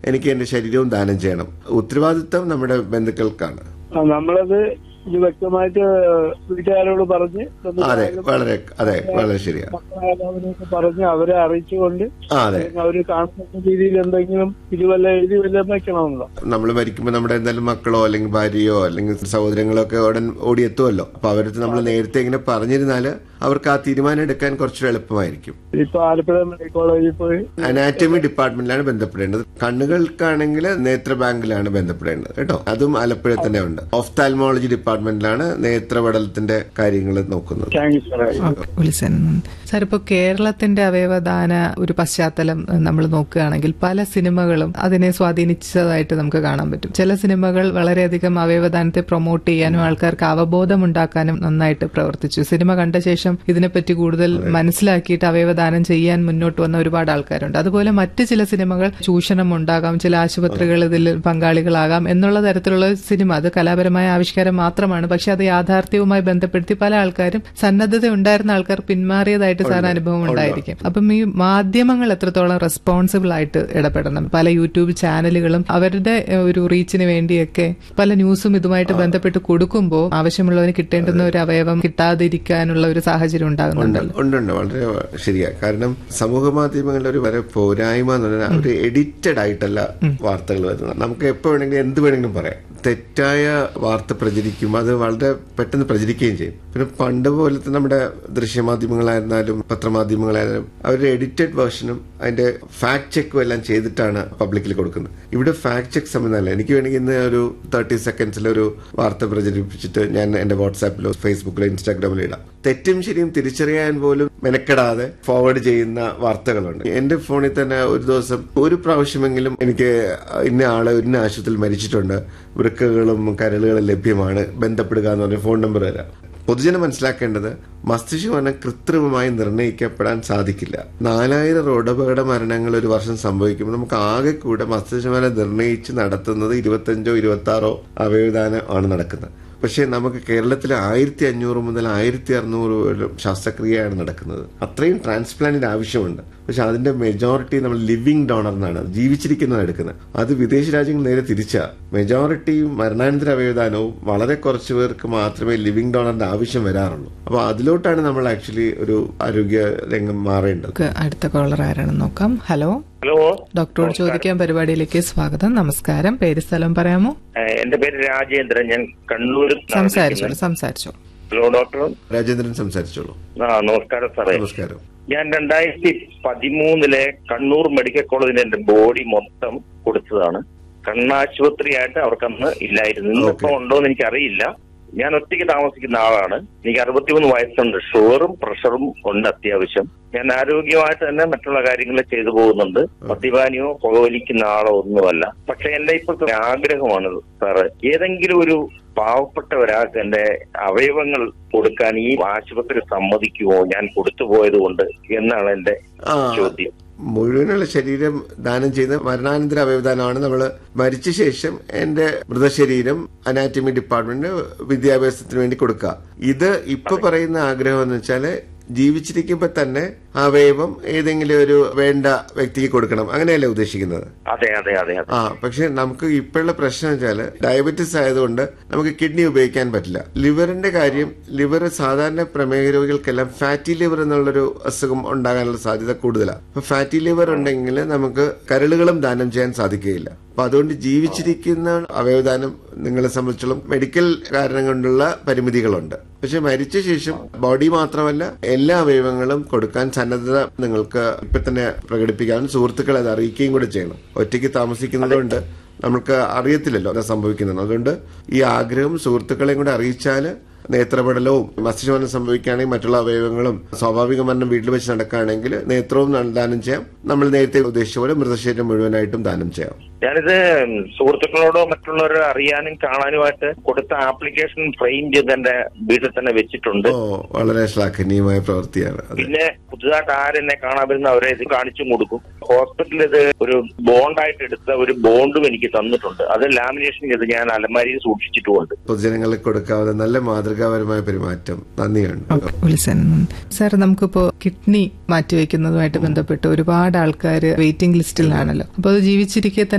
എനിക്ക് എന്റെ ശരീരവും ദാനം ചെയ്യണം ഉത്തരവാദിത്തം നമ്മുടെ ബന്ധുക്കൾക്കാണ് ആ, നമ്മളത് ഇത് വ്യക്തമായിട്ട് വീട്ടുകാരോട് പറഞ്ഞ് അതെ ബന്ധുക്കളായാലും വളരെ അതെ വളരെ ശരിയാ മക്കളായാലും അവരെയൊക്കെ പറഞ്ഞ് അവരെ അറിയിച്ചുകൊണ്ട് ആ അതെ അല്ലെങ്കിൽ അവര് കാണുന്ന രീതിയിൽ എന്തെങ്കിലും ഇത് വല്ല എഴുതി വല്ല വെക്കണമെന്നോ നമ്മൾ മരിക്കുമ്പോൾ നമ്മുടെ എന്തായാലും മക്കളോ അല്ലെങ്കിൽ ഭാര്യയോ അല്ലെങ്കിൽ സഹോദരങ്ങളോ ഒക്കെ ഉടൻ ഓടിയെത്തുമല്ലോ അപ്പൊ അവരടുത്ത് നമ്മൾ നേരത്തെ ഇങ്ങനെ പറഞ്ഞിരുന്നാല് അവർക്ക് ആ തീരുമാനം എടുക്കാൻ കുറച്ചുകൂടെ എളുപ്പമായിരിക്കും ഇപ്പൊ ആലപ്പുഴ മെഡിക്കൽ കോളേജിൽ പോയി അനാറ്റമി ഡിപ്പാർട്ട്മെന്റിലാണ് ബന്ധപ്പെടേണ്ടത് കണ്ണുകൾക്കാണെങ്കിൽ നേത്ര ബാങ്കിലാണ് ബന്ധപ്പെടേണ്ടത് കേട്ടോ അതും ആലപ്പുഴ തന്നെ ഉണ്ട് ഓഫ്താൽമോളജി ഡിപ്പാർട്ട്മെന്റിലാണ് നേത്രപടലത്തിന്റെ കാര്യങ്ങൾ നോക്കുന്നത് താങ്ക് യു സാറേ വിളിച്ചൻ സാർ ഇപ്പോൾ കേരളത്തിന്റെ അവയവദാന ഒരു പശ്ചാത്തലം നമ്മൾ നോക്കുകയാണെങ്കിൽ പല സിനിമകളും അതിനെ സ്വാധീനിച്ചതായിട്ട് നമുക്ക് കാണാൻ പറ്റും ചില സിനിമകൾ വളരെയധികം അവയവദാനത്തെ പ്രൊമോട്ട് ചെയ്യാനും ആൾക്കാർക്ക് അവബോധം ഉണ്ടാക്കാനും നന്നായിട്ട് പ്രവർത്തിച്ചു സിനിമ കണ്ട ശേഷം ഇതിനെപ്പറ്റി കൂടുതൽ മനസ്സിലാക്കിയിട്ട് അവയവദാനം ചെയ്യാൻ മുന്നോട്ട് വന്ന ഒരുപാട് ആൾക്കാരുണ്ട് അതുപോലെ മറ്റ് ചില സിനിമകൾ ചൂഷണം ഉണ്ടാകാം ചില ആശുപത്രികൾ ഇതിൽ പങ്കാളികളാകാം എന്നുള്ള തരത്തിലുള്ള സിനിമ അത് കലാപരമായ ആവിഷ്കാരം മാത്രമാണ് പക്ഷെ അത് യാഥാർത്ഥ്യവുമായി ബന്ധപ്പെടുത്തി പല ആൾക്കാരും സന്നദ്ധത ഉണ്ടായിരുന്ന ആൾക്കാർ പിന്മാറിയതായിട്ട് സാർ അനുഭവം ഉണ്ടായിരിക്കും അപ്പം ഈ മാധ്യമങ്ങൾ എത്രത്തോളം റെസ്പോൺസിബിൾ ആയിട്ട് ഇടപെടണം പല യൂട്യൂബ് ചാനലുകളും അവരുടെ ഏഹ്, ഒരു റീച്ചിന് വേണ്ടിയൊക്കെ പല ന്യൂസും ഇതുമായിട്ട് ബന്ധപ്പെട്ട് കൊടുക്കുമ്പോൾ ആവശ്യമുള്ളവന് കിട്ടേണ്ടുന്ന ഒരു അവയവം കിട്ടാതിരിക്കാനുള്ള ഒരു സാഹചര്യം ഉണ്ടാകുന്നുണ്ടല്ലോ ഉണ്ട് ഉണ്ട് വളരെ ശരിയാ കാരണം സമൂഹ മാധ്യമങ്ങളുടെ ഒരു വരെ പോരായ്മ എന്ന് പറഞ്ഞാൽ അവർ എഡിറ്റഡ് ആയിട്ടല്ല വാർത്തകൾ വരുന്നത് നമുക്ക് എപ്പോ വേണമെങ്കിലും എന്ത് വേണമെങ്കിലും പറയാം തെറ്റായ വാർത്ത പ്രചരിക്കും അത് വളരെ പെട്ടെന്ന് പ്രചരിക്കുകയും ചെയ്യും പിന്നെ പണ്ട് പോലത്തെ നമ്മുടെ ദൃശ്യമാധ്യമങ്ങളായിരുന്നാലും പത്രമാധ്യമങ്ങളായിരുന്നാലും അവരുടെ എഡിറ്റഡ് വേർഷനും അതിന്റെ ഫാക്ട് ചെക്കും എല്ലാം ചെയ്തിട്ടാണ് പബ്ലിക്കിൽ കൊടുക്കുന്നത് ഇവിടെ ഫാക്ട് ചെക്ക് സംബന്ധമല്ല എനിക്ക് വേണമെങ്കിൽ ഇന്ന് ഒരു തേർട്ടി സെക്കൻഡ്സിൽ ഒരു വാർത്ത പ്രചരിപ്പിച്ചിട്ട് ഞാൻ എന്റെ വാട്സാപ്പിലോ ഫേസ്ബുക്കിലോ ഇൻസ്റ്റാഗ്രാമിലോ ഇടാം തെറ്റും ശരിയും തിരിച്ചറിയാൻ പോലും മെനക്കെടാതെ ഫോർവേഡ് ചെയ്യുന്ന വാർത്തകളുണ്ട് എന്റെ ഫോണിൽ തന്നെ ഒരു ദിവസം ഒരു പ്രാവശ്യമെങ്കിലും എനിക്ക് ഇന്ന ആള് ഇന്ന ആശുപത്രിയിൽ മരിച്ചിട്ടുണ്ട് വൃക്കകളും കരളുകളും ലഭ്യമാണ് ബന്ധപ്പെടുക എന്ന് പറഞ്ഞ ഫോൺ നമ്പർ തരാം പൊതുജനം മനസ്സിലാക്കേണ്ടത് മസ്തിഷ്കമരണം കൃത്രിമമായി നിർണ്ണയിക്കപ്പെടാൻ സാധിക്കില്ല നാലായിരം റോഡ് അപകട മരണങ്ങൾ ഒരു വർഷം സംഭവിക്കുമ്പോൾ നമുക്ക് ആകെ കൂടെ മസ്തിഷ്കമരണം നിർണ്ണയിച്ച് നടത്തുന്നത് ഇരുപത്തഞ്ചോ ഇരുപത്തി ആറോ അവയവദാനം ആണ് നടക്കുന്നത് പക്ഷേ നമുക്ക് കേരളത്തിൽ ആയിരത്തി അഞ്ഞൂറ് മുതൽ ആയിരത്തി അറുന്നൂറ് വരെ ശസ്ത്രക്രിയയാണ് നടക്കുന്നത് അത്രയും ട്രാൻസ്പ്ലാന്റിന്റെ ആവശ്യമുണ്ട് പക്ഷെ അതിന്റെ മെജോറിറ്റി നമ്മൾ ലിവിങ് ഡോണർ എന്നാണ് ജീവിച്ചിരിക്കുന്നതാണ് എടുക്കുന്നത് അത് വിദേശ രാജ്യങ്ങൾ നേരെ തിരിച്ചാ മെജോറിറ്റിയും മരണാനന്തര അവയവദാനവും വളരെ കുറച്ച് പേർക്ക് മാത്രമേ ലിവിങ് ഡോണറിന്റെ ആവശ്യം വരാറുള്ളൂ അപ്പൊ അതിലോട്ടാണ് നമ്മൾ ആക്ച്വലി ഒരു ആരോഗ്യ രംഗം മാറേണ്ടത് നമുക്ക് അടുത്ത കോളർ ആരാണെന്ന് നോക്കാം ഹലോ ഹലോ ഡോക്ടറോട് ചോദിക്കാൻ പരിപാടിയിലേക്ക് സ്വാഗതം നമസ്കാരം പേര് സ്ഥലം പറയാമോ ഏഹ് എന്റെ പേര് രാജേന്ദ്രൻ ഞാൻ കണ്ണൂരിൽ നിന്നാണ് സംസാരിച്ചോളൂ വിളിക്കുന്നത്. സംസാരിച്ചോളൂ ഹലോ ഡോക്ടർ രാജേന്ദ്രൻ സംസാരിച്ചോളൂ ആ നമസ്കാരം സാറേ നമസ്കാരം ഞാൻ രണ്ടായിരത്തി പതിമൂന്നിലെ കണ്ണൂർ മെഡിക്കൽ കോളേജിൽ എന്റെ ബോഡി മൊത്തം കൊടുത്തതാണ് കണ്ണാശുപത്രിയായിട്ട് അവർക്കന്ന് ഇല്ലായിരുന്നു ഇന്നിപ്പോ Okay. ഉണ്ടോ എന്ന് എനിക്കറിയില്ല ഞാൻ ഒറ്റയ്ക്ക് താമസിക്കുന്ന ആളാണ് എനിക്ക് അറുപത്തിമൂന്ന് വയസ്സുണ്ട് ഷുഗറും പ്രഷറും ഉണ്ട് അത്യാവശ്യം ഞാൻ ആരോഗ്യമായിട്ട് തന്നെ മറ്റുള്ള കാര്യങ്ങൾ ചെയ്തു പോകുന്നുണ്ട് മദ്യപാനിയോ പുകവലിക്കുന്ന ആളോ ഒന്നുമല്ല പക്ഷെ എന്റെ ഇപ്പോഴത്തെ ആഗ്രഹമാണ് സാറ് ഏതെങ്കിലും ഒരു പാവപ്പെട്ട ഒരാൾക്ക് എന്റെ അവയവങ്ങൾ കൊടുക്കാൻ ഈ ആശുപത്രി സമ്മതിക്കുമോ ഞാൻ കൊടുത്തുപോയത് കൊണ്ട് എന്നാണ് എന്റെ ആ ചോദ്യം മുഴുവനുള്ള ശരീരം ദാനം ചെയ്യുന്ന മരണാനന്തര അവയവദാനമാണ് നമ്മൾ മരിച്ച ശേഷം എന്റെ മൃതശരീരം അനാറ്റമി ഡിപ്പാർട്ട്മെന്റ് വിദ്യാഭ്യാസത്തിന് വേണ്ടി കൊടുക്കുക ഇത് ഇപ്പൊ പറയുന്ന ആഗ്രഹം എന്ന് വെച്ചാല് ജീവിച്ചിരിക്കുമ്പോ തന്നെ അവയവം ഏതെങ്കിലും ഒരു വേണ്ട വ്യക്തിക്ക് കൊടുക്കണം അങ്ങനെയല്ലേ ഉദ്ദേശിക്കുന്നത് അതെ അതെ അതെ അതെ ആ പക്ഷെ നമുക്ക് ഇപ്പോഴുള്ള പ്രശ്നം വെച്ചാല് ഡയബറ്റിസ് ആയതുകൊണ്ട് നമുക്ക് കിഡ്നി ഉപയോഗിക്കാൻ പറ്റില്ല ലിവറിന്റെ കാര്യം ലിവർ സാധാരണ പ്രമേഹ രോഗികൾക്കെല്ലാം ഫാറ്റി ലിവർ എന്നുള്ളൊരു അസുഖം ഉണ്ടാകാനുള്ള സാധ്യത കൂടുതലാണ് അപ്പൊ ഫാറ്റി ലിവർ ഉണ്ടെങ്കിൽ നമുക്ക് കരളുകളും ദാനം ചെയ്യാൻ സാധിക്കുകയില്ല അപ്പൊ അതുകൊണ്ട് ജീവിച്ചിരിക്കുന്ന അവയവദാനം നിങ്ങളെ സംബന്ധിച്ചോളം മെഡിക്കൽ കാരണം കൊണ്ടുള്ള പരിമിതികളുണ്ട് പക്ഷെ മരിച്ച ശേഷം ബോഡി മാത്രമല്ല എല്ലാ അവയവങ്ങളും കൊടുക്കാൻ സന്നദ്ധത നിങ്ങൾക്ക് ഇപ്പൊ തന്നെ പ്രകടിപ്പിക്കാനും സുഹൃത്തുക്കളെ അത് അറിയിക്കുകയും കൂടെ ചെയ്യണം ഒറ്റയ്ക്ക് താമസിക്കുന്നതുകൊണ്ട് നമുക്ക് അറിയത്തില്ലല്ലോ എന്താ സംഭവിക്കുന്നത് അതുകൊണ്ട് ഈ ആഗ്രഹം സുഹൃത്തുക്കളെയും കൂടെ അറിയിച്ചാല് നേത്രപടലവും മസ്തിഷ്കമരണം സംഭവിക്കുകയാണെങ്കിൽ മറ്റുള്ള അവയവങ്ങളും സ്വാഭാവിക മരണം വീട്ടിൽ വെച്ച് നടക്കുകയാണെങ്കിൽ നേത്രവും ദാനം ചെയ്യാം നമ്മൾ നേരത്തെ ഉദ്ദേശിച്ച പോലെ മൃതശരീരം മുഴുവനായിട്ടും ദാനം ചെയ്യാം ഞാനിത് സുഹൃത്തുക്കളോടോ മറ്റുള്ളവരോ അറിയാനും കാണാനുമായിട്ട് കൊടുത്ത ആപ്ലിക്കേഷൻ ഫ്രെയിം ചെയ്ത് എന്റെ വീട്ടിൽ തന്നെ വെച്ചിട്ടുണ്ട് ഓ വളരെ ശ്ലാഘനീയമായ പ്രവൃത്തിയാണ് അത് പിന്നെ പുതുതായിട്ട് ആരെന്നെ കാണാൻ വരുന്ന അവരെ ഇത് കാണിച്ചും കൊടുക്കും ഹോസ്പിറ്റലിൽ ഇത് ഒരു ബോണ്ടായിട്ട് എടുത്ത ഒരു ബോണ്ടും എനിക്ക് തന്നിട്ടുണ്ട് അത് ലാമിനേഷൻ ചെയ്ത് ഞാൻ അലമാരിയിൽ സൂക്ഷിച്ചിട്ടുമുണ്ട് പൊതുജനങ്ങൾക്ക് കൊടുക്കാവുന്ന നല്ല മാതൃകാപരമായ പെരുമാറ്റം നന്ദിയുണ്ട് വിളിച്ചൻ സാർ നമുക്കിപ്പോ കിഡ്നി മാറ്റിവെക്കുന്നതുമായിട്ട് ബന്ധപ്പെട്ട് ഒരുപാട് ആൾക്കാർ വെയിറ്റിംഗ് ലിസ്റ്റിലാണല്ലോ അപ്പോൾ അത് ജീവിച്ചിരിക്കെ തന്നെ